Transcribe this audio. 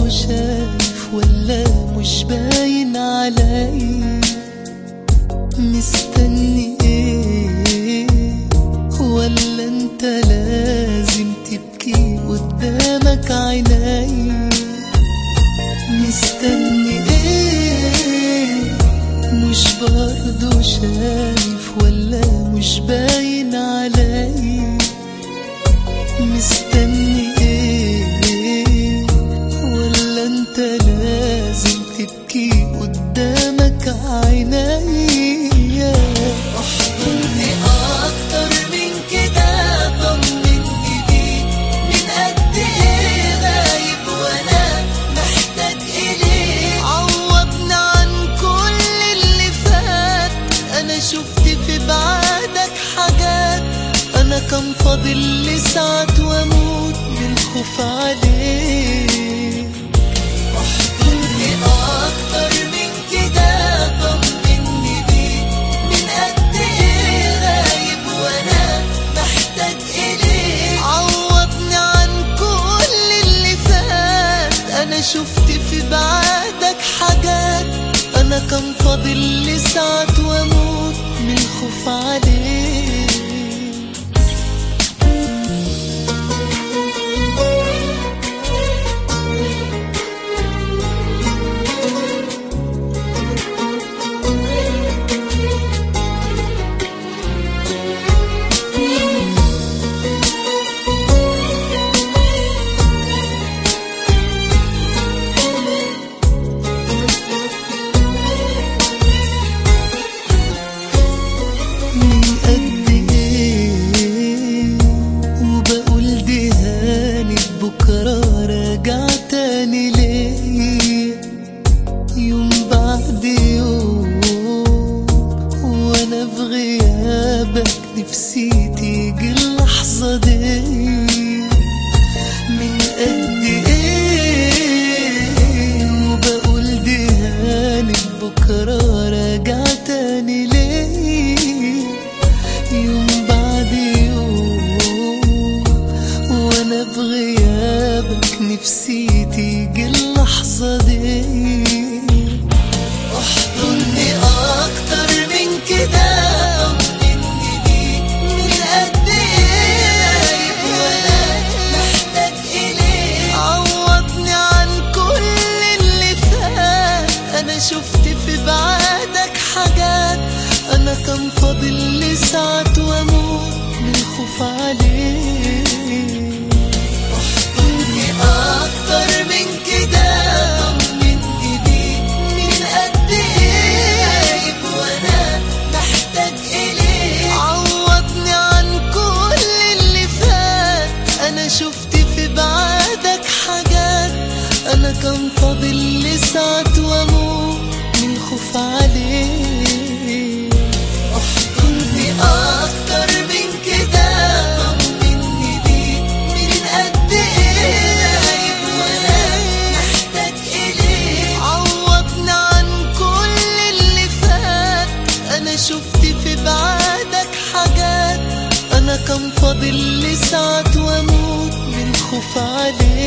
شايف ولا مش باين علي مستني ايه ولا انت لازم تبكي قدامك عيني مستني ايه مش برضو شايف ولا مش باين علي مستني ايه ولا انت لازم تبكي قدامك عيني احضني اكتر من كده طمني بيك من قد ايه غايب وانا محتاج اليك عوضني عن كل اللي فات انا شفت في بعدك حاجات انا كان فاضل لي ساعات واموت من الخوف عليك احضني اكتر من كده طمني بيك من قد ايه غايب وانا محتاج اليك عوضني عن كل اللي فات انا شفت في بعدك حاجات انا كان فاضل لي ساعات واموت من الخوف عليك من قد ايه وبقول دي هانت بكرة راجع تاني ليه يوم بعد يوم وانا في غيابك نفسي تيجي اللحظة دي من قد ايه وبقول دي هانت بكرة راجع تاني ليه يوم بعد يوم وانا في غيابك نفسي تيجي اللحظة دي احضني اكتر من كده طمني بيك من قد ايه وانا محتاج اليك عوضني عن كل اللي فات انا شفت في بعدك حاجات انا كان فاضل لي ساعات واموت من الخوف عليك احضني اكتر من كده طمني بيك من قد ايه وانا محتاج اليك عوضني عن كل اللي فات انا شفت في بعدك حاجات انا كان فاضل لي ساعات واموت من الخوف عليك احضني اكتر من كده طمني بيك من قد ايه وانا محتاج اليك عوضني عن كل اللي فات انا شفت في بعدك حاجات انا كان فاضل لي ساعات واموت من الخوف عليك